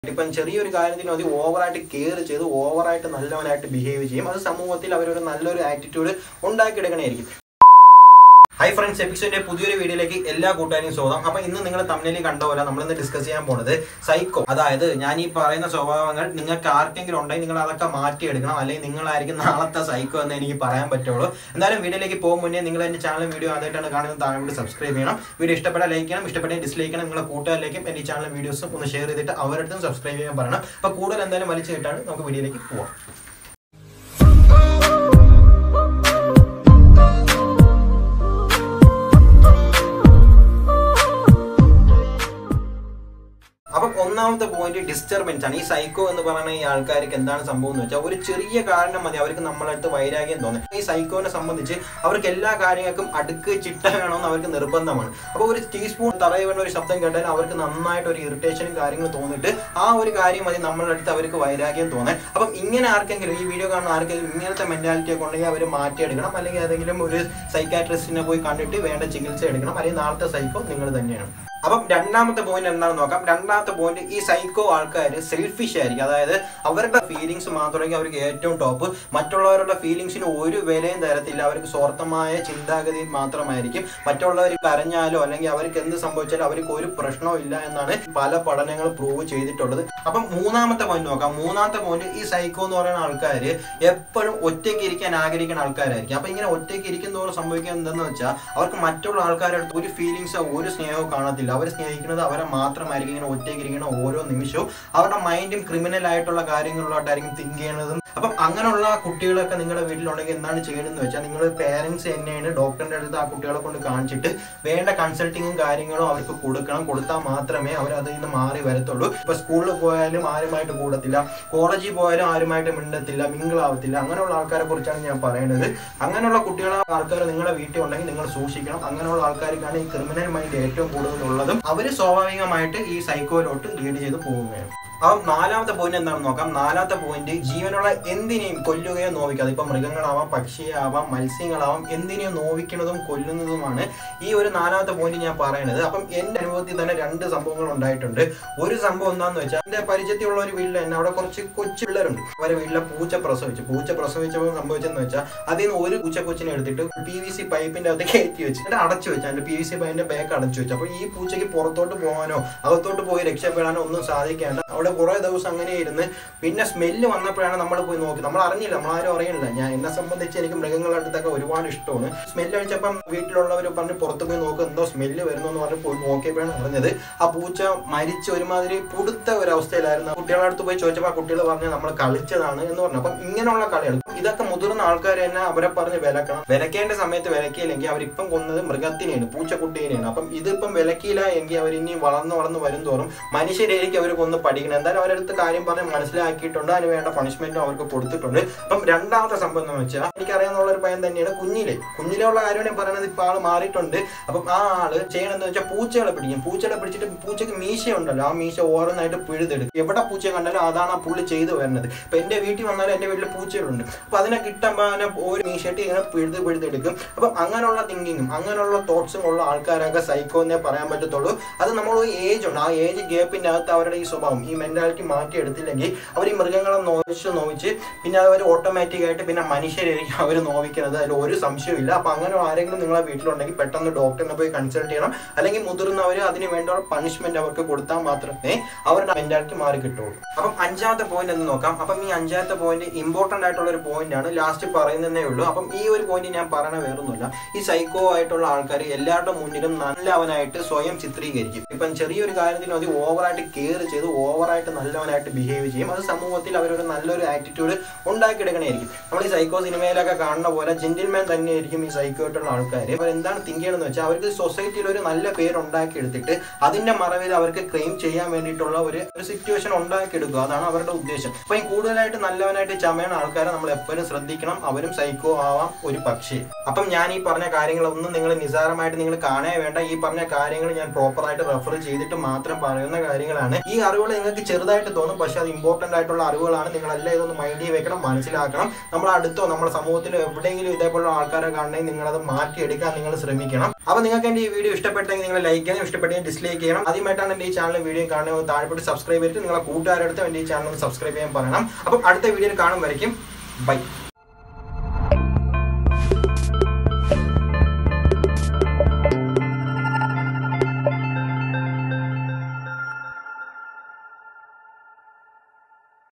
ഇപ്പം ചെറിയൊരു കാര്യത്തിന് മതി ഓവറായിട്ട് കെയർ ചെയ്ത് ഓവറായിട്ട് നല്ലവനായിട്ട് ബിഹേവ് ചെയ്യും അത് സമൂഹത്തിൽ അവരൊരു നല്ലൊരു ആറ്റിറ്റ്യൂഡ് ഉണ്ടാക്കിയെടുക്കണമായിരിക്കും ഹൈ ഫ്രണ്ട്സ് എപ്പിസോഡിന്റെ പുതിയൊരു വീഡിയോയിലേക്ക് എല്ലാ കൂട്ടുകാരെയും സ്വാഗതം അപ്പൊ ഇന്ന് നിങ്ങൾ തമ്മിൽ കണ്ട പോലെ നമ്മൾ ഇന്ന് ഡിസ്കസ് ചെയ്യാൻ പോണത് സൈക്കോ അതായത് ഞാൻ ഈ പറയുന്ന സ്വഭാവങ്ങൾ നിങ്ങൾക്ക് ആർക്കെങ്കിലും ഉണ്ടെങ്കിൽ നിങ്ങൾ അതൊക്കെ മാറ്റിയെടുക്കണം അല്ലെങ്കിൽ നിങ്ങളായിരിക്കും നാളത്തെ സൈക്കോ എന്ന് എനിക്ക് പറയാൻ പറ്റുള്ളൂ എന്തായാലും വീഡിയോയിലേക്ക് പോകും മുന്നേ നിങ്ങൾ എന്റെ ചാനൽ വീഡിയോ ആദ്യമായിട്ടാണ് കാണുന്നത് താഴെ കൂടി സബ്സ്ക്രൈബ് ചെയ്യണം വീഡിയോ ഇഷ്ടപ്പെട്ടാൽ ലൈക്ക് ചെയ്യണം ഇഷ്ടപ്പെട്ടെങ്കിൽ ഡിസ്ലൈക്ക് ചെയ്യണം നിങ്ങളുടെ കൂട്ടുകാരിലേക്കും എന്റെ ചാനൽ വീഡിയോസും ഒന്ന് ഷെയർ ചെയ്തിട്ട് അവരുടെ സബ്സ്ക്രൈബ് ചെയ്യാൻ പറയണം അപ്പൊ കൂടുതൽ എന്തായാലും വലിച്ചു കിട്ടാണ് നമുക്ക് വീഡിയോയിലേക്ക് പോവാം അപ്പം ഒന്നാമത്തെ പോയിന്റ് ഡിസ്റ്റർബൻസ് ആണ് ഈ സൈക്കോ എന്ന് പറയുന്ന ഈ ആൾക്കാർക്ക് എന്താണ് സംഭവം എന്ന് വെച്ചാൽ ഒരു ചെറിയ കാരണം മതി അവർക്ക് നമ്മളടുത്ത് വൈരാഗ്യം തോന്നും ഈ സൈക്കോനെ സംബന്ധിച്ച് അവർക്ക് എല്ലാ കാര്യങ്ങൾക്കും അടുക്ക് ചിട്ട വേണമെന്ന് അവർക്ക് നിർബന്ധമാണ് അപ്പോൾ ഒരു ടീസ്പൂൺ തറയിൽ വീണ ഒരു ശബ്ദം കേട്ടാൽ അവർക്ക് നന്നായിട്ട് ഒരു ഇറിറ്റേഷനും കാര്യങ്ങളും തോന്നിയിട്ട് ആ ഒരു കാര്യം മതി നമ്മളുടെ അടുത്ത് അവർക്ക് വൈരാഗ്യം തോന്നാൻ അപ്പം ഇങ്ങനെ ആർക്കെങ്കിലും ഈ വീഡിയോ കാണുന്ന ആർക്കെങ്കിലും ഇങ്ങനത്തെ മെന്റാലിറ്റി ഒക്കെ ഉണ്ടെങ്കിൽ അവർ മാറ്റിയെടുക്കണം അല്ലെങ്കിൽ ഏതെങ്കിലും ഒരു സൈക്കാട്രിസ്റ്റിനെ പോയി കണ്ടിട്ട് വേണ്ട ചികിത്സ എടുക്കണം അല്ലെങ്കിൽ നാളത്തെ സൈക്കോ നിങ്ങൾ തന്നെയാണ് അപ്പം രണ്ടാമത്തെ പോയിന്റ് എന്താണെന്ന് നോക്കാം രണ്ടാമത്തെ പോയിന്റ് ഈ സൈക്കോ ആൾക്കാർ സെൽഫിഷ് ആയിരിക്കും അതായത് അവരുടെ ഫീലിങ്സ് മാത്രമായിരിക്കും അവർക്ക് ഏറ്റവും ടോപ്പ് മറ്റുള്ളവരുടെ ഫീലിങ്സിന് ഒരു വിലയും തരത്തില്ല അവർക്ക് സ്വാർത്ഥമായ ചിന്താഗതി മാത്രമായിരിക്കും മറ്റുള്ളവർ കരഞ്ഞാലോ അല്ലെങ്കിൽ അവർക്ക് എന്ത് സംഭവിച്ചാലും അവർക്ക് ഒരു പ്രശ്നവും ഇല്ല എന്നാണ് പല പഠനങ്ങൾ പ്രൂവ് ചെയ്തിട്ടുള്ളത് അപ്പം മൂന്നാമത്തെ പോയിന്റ് നോക്കാം മൂന്നാമത്തെ പോയിന്റ് ഈ സൈക്കോ എന്ന് പറയുന്ന ആൾക്കാർ എപ്പോഴും ഒറ്റയ്ക്ക് ഇരിക്കാൻ ആഗ്രഹിക്കുന്ന ആൾക്കാരായിരിക്കും അപ്പൊ ഇങ്ങനെ ഒറ്റയ്ക്ക് ഇരിക്കുന്നതോടെ സംഭവിക്കുക എന്തെന്ന് വെച്ചാൽ അവർക്ക് മറ്റുള്ള ആൾക്കാരുടെ അടുത്ത് ഒരു ഫീലിങ്സോ ഒരു സ്നേഹവും കാണത്തില്ല അവർ സ്നേഹിക്കുന്നത് അവരെ മാത്രമായിരിക്കും ഇങ്ങനെ ഒറ്റയ്ക്ക് ഇരിക്കുന്ന ഓരോ നിമിഷവും അവരുടെ മൈൻഡും ക്രിമിനൽ ആയിട്ടുള്ള കാര്യങ്ങളിലോട്ടായിരിക്കും തിങ്ക് ചെയ്യണതും അപ്പം അങ്ങനെയുള്ള കുട്ടികളൊക്കെ നിങ്ങളുടെ വീട്ടിലുണ്ടെങ്കിൽ എന്താണ് ചെയ്യണമെന്ന് വെച്ചാൽ നിങ്ങൾ പേരൻസ് തന്നെയാണ് ഡോക്ടറിന്റെ അടുത്ത് ആ കുട്ടികളെ കൊണ്ട് കാണിച്ചിട്ട് വേണ്ട കൺസൾട്ടിങ്ങും കാര്യങ്ങളും അവർക്ക് കൊടുക്കണം കൊടുത്താൽ മാത്രമേ അവർ അതിൽ നിന്ന് മാറി വരത്തുള്ളൂ ഇപ്പൊ സ്കൂളിൽ പോയാലും ആരുമായിട്ട് കൂടത്തില്ല കോളേജിൽ പോയാലും ആരുമായിട്ട് മിണ്ടത്തില്ല മിങ്കിളാവത്തില്ല അങ്ങനെയുള്ള ആൾക്കാരെ കുറിച്ചാണ് ഞാൻ പറയുന്നത് അങ്ങനെയുള്ള കുട്ടികളെ ആൾക്കാർ നിങ്ങളുടെ വീട്ടിൽ ഉണ്ടെങ്കിൽ നിങ്ങൾ സൂക്ഷിക്കണം അങ്ങനെയുള്ള ആൾക്കാർക്കാണ് ഈ ക്രിമിനൽ മൈൻഡ് ഏറ്റവും കൂടുതൽ ഉള്ളതും അവർ സ്വാഭാവികമായിട്ട് ഈ സൈക്കോയിലോട്ട് ലീഡ് ചെയ്ത് പോവുകയാണ് അപ്പം നാലാമത്തെ പോയിന്റ് എന്താണെന്ന് നോക്കാം നാലാമത്തെ പോയിന്റ് ജീവനുള്ള എന്തിനേയും കൊല്ലുകയോ നോവിക്കാതെ ഇപ്പൊ മൃഗങ്ങളാവാം പക്ഷിയാവാം മത്സ്യങ്ങളാവാം എന്തിനേയും നോവിക്കുന്നതും കൊല്ലുന്നതുമാണ് ഈ ഒരു നാലാമത്തെ പോയിന്റ് ഞാൻ പറയുന്നത് അപ്പം എന്റെ അനുഭവത്തിൽ തന്നെ രണ്ട് സംഭവങ്ങൾ ഉണ്ടായിട്ടുണ്ട് ഒരു സംഭവം എന്താന്ന് വെച്ചാൽ എന്റെ പരിചയത്തിലുള്ള ഒരു വീട്ടിൽ തന്നെ അവിടെ കുറച്ച് കൊച്ചു പിള്ളേരുണ്ട് അവരെ വീട്ടിലെ പൂച്ച പ്രസവിച്ചു പൂച്ച പ്രസവിച്ചപ്പോൾ സംഭവിച്ചെന്ന് വെച്ചാൽ അതിൽ നിന്ന് ഒരു പൂച്ച കൊച്ചിനെ എടുത്തിട്ട് പി വി സി പൈപ്പിന്റെ അകത്ത് കയറ്റി വെച്ച് എന്നിട്ട് അടച്ചു വെച്ചു അതിന്റെ പി വി സി പൈപ്പിന്റെ ബാക്ക് അടച്ചു വെച്ചു അപ്പൊ ഈ പൂച്ചയ്ക്ക് പുറത്തോട്ട് പോകാനോ അകത്തോട്ട് പോയി രക്ഷപ്പെടാനോ ഒന്നും സാധിക്കേണ്ട അവിടെ കുറെ ദിവസം അങ്ങനെ ഇരുന്ന് പിന്നെ സ്മെല്ല് വന്നപ്പോഴാണ് നമ്മൾ പോയി നോക്കി നമ്മൾ അറിഞ്ഞില്ല നമ്മളാരും അറിയണില്ല ഞാൻ എന്നെ സംബന്ധിച്ച് എനിക്ക് മൃഗങ്ങളുടെ അടുത്തൊക്കെ ഒരുപാട് ഇഷ്ടമാണ് സ്മെല്ല് അടിച്ചപ്പം വീട്ടിലുള്ളവർ പറഞ്ഞ് പുറത്ത് പോയി നോക്കുക എന്തോ സ്മെല്ല് വരുന്നു എന്ന് പറഞ്ഞ് പോയി നോക്കിയപ്പോഴാണ് അറിഞ്ഞത് ആ പൂച്ച മരിച്ച ഒരുമാതിരി പുടുത്ത ഒരു അവസ്ഥയിലായിരുന്നു കുട്ടികളുടെ അടുത്ത് പോയി ചോദിച്ചപ്പോൾ ആ കുട്ടികൾ പറഞ്ഞ് നമ്മൾ കളിച്ചതാണ് എന്ന് പറഞ്ഞു അപ്പം ഇങ്ങനെയുള്ള കളികൾ ഇതൊക്കെ മുതിർന്ന ആൾക്കാർ തന്നെ അവരെ പറഞ്ഞ് വിലക്കണം വിലക്കേണ്ട സമയത്ത് വിലക്കിയില്ലെങ്കിൽ അവരിപ്പം കൊന്നത് മൃഗത്തിനെയാണ് പൂച്ചക്കുട്ടീനെയാണ് അപ്പം ഇതിപ്പം വിലക്കിയില്ല എങ്കിൽ അവർ ഇനി വളർന്ന് വളർന്ന് വരും തോറും മനുഷ്യരേക്ക് അവർ കൊന്ന് പഠിക്കണം എന്തായാലും അവരടുത്ത് കാര്യം പറഞ്ഞ് മനസ്സിലാക്കിയിട്ടുണ്ട് അതിന് വേണ്ട പണിഷ്മെന്റും അവർക്ക് കൊടുത്തിട്ടുണ്ട് അപ്പം രണ്ടാമത്തെ സംഭവം എന്ന് വെച്ചാൽ എനിക്കറിയാവുന്ന ഒരു പയ്യൻ തന്നെയാണ് കുഞ്ഞിലെ കുഞ്ഞിലെ ഉള്ള കാര്യമാണ് ഞാൻ പറയുന്നത് ഇപ്പൊ ആള് മാറിയിട്ടുണ്ട് അപ്പം ആ ആള് ചെയ്യണമെന്ന് വെച്ചാൽ പൂച്ചകളെ പിടിക്കും പൂച്ചകളെ പിടിച്ചിട്ട് പൂച്ചക്ക് മീശ ഉണ്ടല്ലോ ആ മീശ ഓരോന്നായിട്ട് പിഴുതെടുക്കും എവിടെ പൂച്ച കണ്ടാലും അതാണ് ആ പുള്ളി ചെയ്തു വരുന്നത് ഇപ്പൊ എന്റെ വീട്ടിൽ വന്നാലും എന്റെ വീട്ടിൽ പൂച്ചകളുണ്ട് അപ്പൊ അതിനെ കിട്ടുമ്പോൾ അതിനെ ഒരു മീശയിട്ട് ഇങ്ങനെ പിഴുത് പിഴുതെടുക്കും അപ്പം അങ്ങനെയുള്ള തിങ്കിങ്ങും അങ്ങനെയുള്ള തോട്ട്സും ഉള്ള ആൾക്കാരൊക്കെ സൈക്കോ എന്നേ പറയാൻ പറ്റത്തുള്ളൂ അത് നമ്മൾ ഒരു ഏജ് ഉണ്ട് ആ ഏജ് ഗ്യാപ്പിന്റെ അകത്ത് അവരുടെ ഈ സ്വഭാവം ഈ മെന്റാലിറ്റി മാറ്റി എടുത്തില്ലെങ്കിൽ അവർ ഈ മൃഗങ്ങളെ നോവിച്ച് നോവിച്ച് പിന്നെ അവർ ഓട്ടോമാറ്റിക് ആയിട്ട് പിന്നെ മനുഷ്യരായിരിക്കും അവർ നോവിക്കുന്നത് അതിൽ ഒരു സംശയമില്ല അപ്പൊ അങ്ങനെ ആരെങ്കിലും നിങ്ങളെ വീട്ടിലുണ്ടെങ്കിൽ പെട്ടെന്ന് ഡോക്ടറിനെ പോയി കൺസൾട്ട് ചെയ്യണം അല്ലെങ്കിൽ മുതിർന്നവർ അതിന് വേണ്ട പണിഷ്മെന്റ് അവർക്ക് കൊടുത്താൽ മാത്രമേ അവരുടെ മെന്റാലിറ്റി മാറി കിട്ടുള്ളൂ അപ്പം അഞ്ചാമത്തെ പോയിന്റ് എന്ന് നോക്കാം അപ്പം ഈ അഞ്ചാമത്തെ പോയിന്റ് ഇമ്പോർട്ടന്റ് ആയിട്ടുള്ള ഒരു പോയിന്റ് ആണ് ലാസ്റ്റ് പറയുന്നതേ ഉള്ളൂ അപ്പം ഈ ഒരു പോയിന്റ് ഞാൻ പറയണ വേറൊന്നുമില്ല ഈ സൈക്കോ ആയിട്ടുള്ള ആൾക്കാർ എല്ലാവരുടെ മുന്നിലും നല്ലവനായിട്ട് സ്വയം ചിത്രീകരിക്കും ഇപ്പം ചെറിയൊരു കാര്യത്തിന് മതി ഓവറായിട്ട് കെയർ ചെയ്ത് ഓവറായിട്ട് നല്ലവനായിട്ട് ബിഹേവ് ചെയ്യും അത് സമൂഹത്തിൽ അവരൊരു നല്ലൊരു ആറ്റിറ്റ്യൂഡ് ഉണ്ടാക്കിയെടുക്കണമായിരിക്കും നമ്മൾ ഈ സൈക്കോ സിനിമയിലൊക്കെ കാണുന്ന പോലെ ജെന്റിൽമാൻ തന്നെയായിരിക്കും ഈ സൈക്കോ ആയിട്ടുള്ള ആൾക്കാർ അവർ എന്താണ് തിങ്ക് ചെയ്യണമെന്ന് വെച്ചാൽ അവർക്ക് സൊസൈറ്റിയിൽ ഒരു നല്ല പേര് ഉണ്ടാക്കിയെടുത്തിട്ട് അതിന്റെ മറവിൽ അവർക്ക് ക്ലെയിം ചെയ്യാൻ വേണ്ടിയിട്ടുള്ള ഒരു ഒരു സിറ്റുവേഷൻ ഉണ്ടാക്കിയെടുക്കുക അതാണ് അവരുടെ ഉദ്ദേശം അപ്പൊ ഈ കൂടുതലായിട്ട് നല്ലവനായിട്ട് ചമയണ ആൾക്കാരെ നമ്മൾ എപ്പോഴും അവനും ശ്രദ്ധിക്കണം അവനും സൈക്കോ ആവാം ഒരു പക്ഷേ അപ്പം ഞാൻ ഈ പറഞ്ഞ കാര്യങ്ങളൊന്നും നിങ്ങൾ നിസാരമായിട്ട് നിങ്ങൾ കാണേ വേണ്ട ഈ പറഞ്ഞ കാര്യങ്ങൾ ഞാൻ പ്രോപ്പറായിട്ട് റെഫർ ചെയ്തിട്ട് മാത്രം പറയുന്ന കാര്യങ്ങളാണ് ഈ അറിവുകൾ നിങ്ങൾക്ക് ചെറുതായിട്ട് തോന്നും പക്ഷെ അത് ഇമ്പോർട്ടന്റ് ആയിട്ടുള്ള അറിവുകളാണ് നിങ്ങളെല്ലാം ഇതൊന്ന് മൈൻഡിൽ വെക്കണം മനസ്സിലാക്കണം നമ്മൾ അടുത്തോ നമ്മുടെ സമൂഹത്തിലോ എവിടെയെങ്കിലും ഇതേപോലുള്ള ആൾക്കാരെ കാണണമെങ്കിൽ നിങ്ങളത് മാറ്റിയെടുക്കാൻ നിങ്ങൾ ശ്രമിക്കണം അപ്പൊ നിങ്ങൾക്ക് എന്റെ ഈ വീഡിയോ ഇഷ്ടപ്പെട്ടെങ്കിൽ നിങ്ങൾ ലൈക്ക് ചെയ്യണം ഇഷ്ടപ്പെട്ടെങ്കിൽ ഡിസ്ലൈക്ക് ചെയ്യണം ആദ്യമായിട്ടാണ് എന്റെ ഈ ചാനൽ വീഡിയോ കാണുന്നത് താഴെപ്പെട്ട് സബ്സ്ക്രൈബ് ചെയ്തിട്ട് നിങ്ങളെ കൂട്ടുകാരടുത്ത് എന്റെ ഈ ചാനൽ സബ്സ്ക്രൈബ് ചെയ്യാൻ പറയണം അപ്പം അടുത്ത വീഡിയോയിൽ കാണും വരയ്ക്കും ബൈ